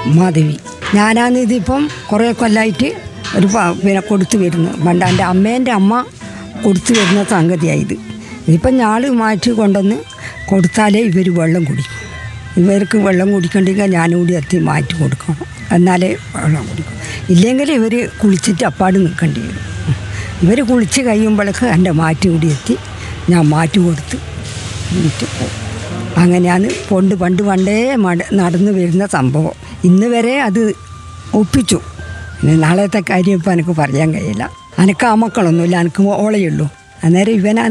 മാധവി ഞാനാണ് ഇതിപ്പം കുറേ കൊല്ലമായിട്ട് ഒരു പ- പിന്നെ കൊടുത്തു വരുന്നു പണ്ട് എൻ്റെ അമ്മേൻ്റെ അമ്മ കൊടുത്തു വരുന്ന സംഗതിയായത് ഇതിപ്പം ഞാൾ മാറ്റി കൊണ്ടുവന്ന് കൊടുത്താലേ ഇവർ വെള്ളം കുടിക്കും ഇവർക്ക് വെള്ളം കുടിക്കണ്ടെങ്കിൽ ഞാനും കൂടി എത്തി മാറ്റി കൊടുക്കണം എന്നാലേ വെള്ളം കുടിക്കും ഇല്ലെങ്കിൽ ഇവർ കുളിച്ചിട്ട് അപ്പാട് നിൽക്കേണ്ടി വരും ഇവർ കുളിച്ച് കഴിയുമ്പോഴേക്ക് എൻ്റെ മാറ്റി കൂടി എത്തി ഞാൻ മാറ്റി കൊടുത്ത് എന്നിട്ട് പോകും അങ്ങനെയാണ് പണ്ട് പണ്ട് പണ്ടേ മട നടന്നു വരുന്ന സംഭവം ഇന്ന് വരെ അത് ഒപ്പിച്ചു ഇനി നാളത്തെ കാര്യം ഇപ്പം എനിക്ക് പറയാൻ കഴിയില്ല എനിക്ക് ആ മക്കളൊന്നുമില്ല എനിക്ക് ഓളയുള്ളൂ അന്നേരം ഇവനാണ്